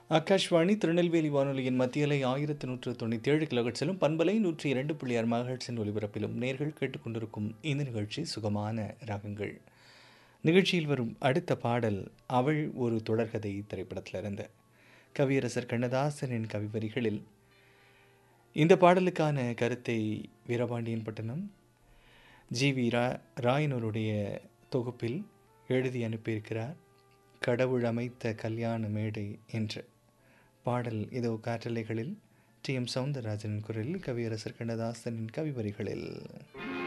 ஆகாஷ்வாணி திருநெல்வேலி வானொலியின் மத்தியலை ஆயிரத்தி நூற்று தொண்ணூற்றி ஏழு கிலோகட்ஸிலும் பண்பலை நூற்றி இரண்டு புள்ளி ஆறு மகட்ஸின் ஒலிபரப்பிலும் நேர்கள் கேட்டுக்கொண்டிருக்கும் இந்த நிகழ்ச்சி சுகமான ராகங்கள் நிகழ்ச்சியில் வரும் அடுத்த பாடல் அவள் ஒரு தொடர்கதை திரைப்படத்திலிருந்து கவியரசர் கண்ணதாசனின் கவிவரிகளில் இந்த பாடலுக்கான கருத்தை வீரபாண்டியன் பட்டணம் ஜி வி ரா ராயனருடைய தொகுப்பில் எழுதி அனுப்பியிருக்கிறார் கடவுள் அமைத்த கல்யாண மேடை என்று பாடல் இதோ காற்றலைகளில் டி எம் சவுந்தரராஜனின் குரலில் கவியரசர் கண்ணதாசனின் கவிவரிகளில்